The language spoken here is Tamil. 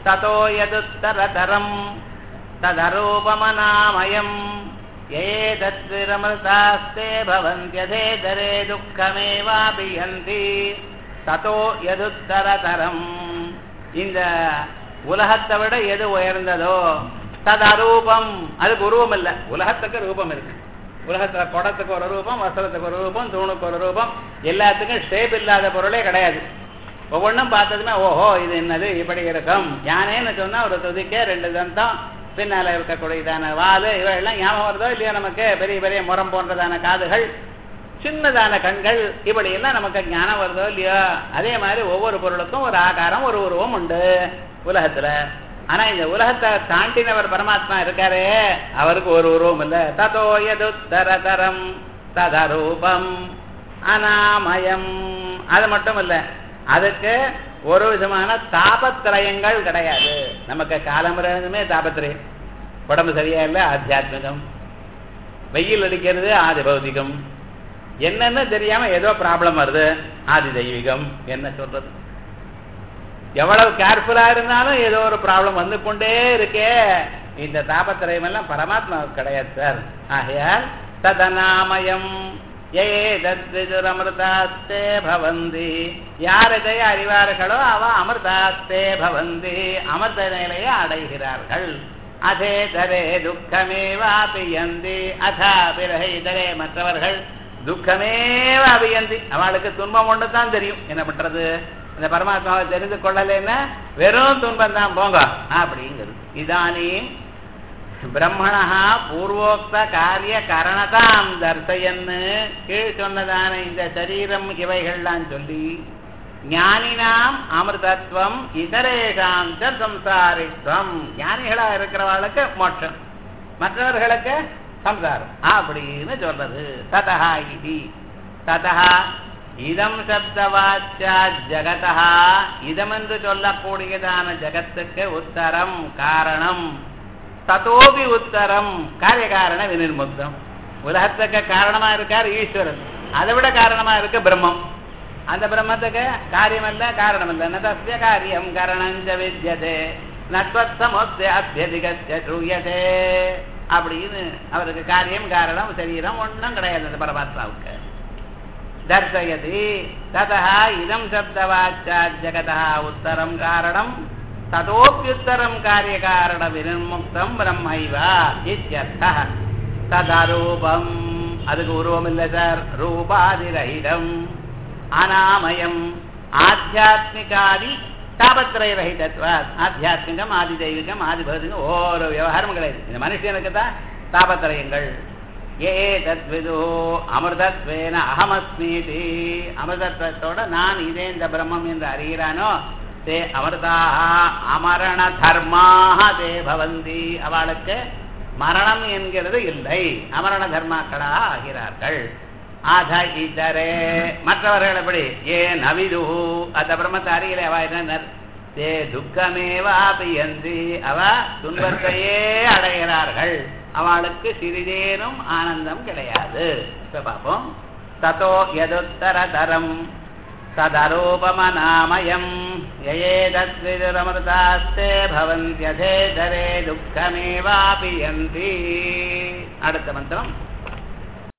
ததோ யதுத்தரதரம் ததரூபமநாமயம் ஏதத்விரமృతాஸ்தே பவந்தியதேதரே துக்கமேவாபியந்தி ததோ யதுத்தரதரம் இந்த உலகத்தை விட எது உயர்ந்ததோ தது அரூபம் அதுக்கு உருவம் இல்ல உலகத்துக்கு ரூபம் இருக்கு உலகத்துல குடத்துக்கு ஒரு ரூபம் வஸ்திரத்துக்கு ஒரு ரூபம் தூணுக்கு ஒரு ரூபம் எல்லாத்துக்கும் ஷேப் இல்லாத பொருளே கிடையாது ஒவ்வொன்றும் பார்த்ததுமே ஓஹோ இது என்னது இப்படி இருக்கும் யானேன்னு சொன்னா ஒரு துதிக்க ரெண்டு தந்தம் பின்னால இருக்கக்கூடியதான வாலு இவையெல்லாம் ஞாபகம் வருதோ இல்லையோ நமக்கு பெரிய பெரிய முரம் போன்றதான காதுகள் சின்னதான கண்கள் இப்படி எல்லாம் நமக்கு ஞானம் வருதோ இல்லையோ அதே மாதிரி ஒவ்வொரு பொருளுக்கும் ஒரு ஆகாரம் ஒரு உருவம் உண்டு உலகத்துல ஆனா இந்த உலகத்தை தாண்டினவர் பரமாத்மா இருக்காரே அவருக்கு ஒரு உருவம் இல்ல ததோ எதுத்தரதரம் ததரூபம் அனாமயம் அது மட்டும் இல்ல அதுக்கு ஒரு விதமான தாபத்திரயங்கள் கிடையாது நமக்கு காலமுறையுமே தாபத்திரயம் உடம்பு சரியா இல்லை ஆத்தியாத்மிகம் வெயில் அடிக்கிறது ஆதி பௌதிகம் என்னன்னு தெரியாம ஏதோ ப்ராப்ளம் வருது ஆதி தெய்வீகம் என்ன சொல்றது எவ்வளவு கேர்ஃபுல்லா இருந்தாலும் ஏதோ ஒரு ப்ராப்ளம் வந்து கொண்டே இருக்கே இந்த தாபத்திரயம் எல்லாம் பரமாத்மாவுக்கு கிடையாது சார் ஆகையால் ததநாமயம் ஏதத்விதுரமிருதாஸ்தே பவந்தி யார் இதை அறிவார்களோ அவ அமிர்தாஸ்தே பவந்தி அமிர்த நிலையை அடைகிறார்கள் அதே தரே துக்கமேவா பியந்தி அதா பிறகு இதரே மற்றவர்கள் துக்கமேவ அபியந்தி அவளுக்கு துன்பம் ஒன்று தான் தெரியும் என்ன பண்றது இந்த பரமாத்மாவை தெரிந்து கொள்ளலைன்னா வெறும் துன்பம் தான் போங்க அப்படிங்கிறது இதானே பிரம்மணா பூர்வோக்த காரிய கரணதாம் தர்சயன்னு கீழ் சொன்னதான இந்த சரீரம் இவைகள்லாம் சொல்லி ஞானினாம் அமிர்தத்வம் இதரேஷாம் ச சம்சாரித்வம் ஞானிகளா இருக்கிறவர்களுக்கு மோட்சம் மற்றவர்களுக்கு சம்சாரம் அப்படின்னு சொல்றது ததா இது ததா இதம் சப்தவாச்சா ஜகதா இதம் என்று சொல்லக்கூடியதான ஜகத்துக்கு உத்தரம் காரணம் ததோபி உத்தரம் காரியகாரண வினிர்முக்தம் உலகத்துக்கு காரணமா இருக்கார் ஈஸ்வரன் அதை விட காரணமா இருக்கு பிரம்மம் அந்த பிரம்மத்துக்கு காரியம் இல்ல காரணம் இல்ல நதஸ்ய காரியம் கரணஞ்ச வித்யதே நத்வத் சமோஸ்ய அத்தியதிகஸ்ய ட்ரூயதே அப்படின்னு அவருக்கு காரியம் காரணம் சரீரம் ஒண்ணும் கிடையாது அந்த பரமாத்மாவுக்கு தர்சயதி ததா இதம் சப்தவாச்சா ஜகதா உத்தரம் காரணம் ததோப்பியுத்தரம் காரியகாரண வினிர்முக்தம் பிரம்மைவா இத்தியர்த்த ததரூபம் அதுக்கு உருவம் இல்லை சார் ரூபாதிரகிதம் அனாமயம் ஆத்தியாத்மிகாதி தாபத்திரய ரஹிதத்வா ஆத்தியாத்மிகம் ஆதி தெய்வீகம் ஆதி பௌதிகம் ஓரோ விவகாரம் கிடையாது இந்த மனுஷனுக்கு தான் தாபத்திரயங்கள் ஏ தத்விது அமிர்தத்வேன அகமஸ்மீதி அமிர்தத்வத்தோட நான் இதே இந்த பிரம்மம் என்று அறிகிறானோ தே அமிர்தாக அமரண தர்மாக தே பவந்தி அவளுக்கு மரணம் என்கிறது இல்லை அமரண தர்மாக்களாக ஆகிறார்கள் ஆத இதரே மற்றவர்கள் எப்படி ஏ நவிது அந்த பிரம்மத்தை அறியலை அவ என்ன தே துக்கமேவாபியந்தி அவ துன்பத்தையே அடைகிறார்கள் அவளுக்கு சிறிதேனும் ஆனந்தம் கிடையாது இப்ப பார்ப்போம் ததோ எதுத்தரதரம் ததரூபமநாமயம் யேதத்விதுரமிருதாஸ்தே பவந்தியதே தரே துக்கமேவாபியந்தி அடுத்த மந்திரம்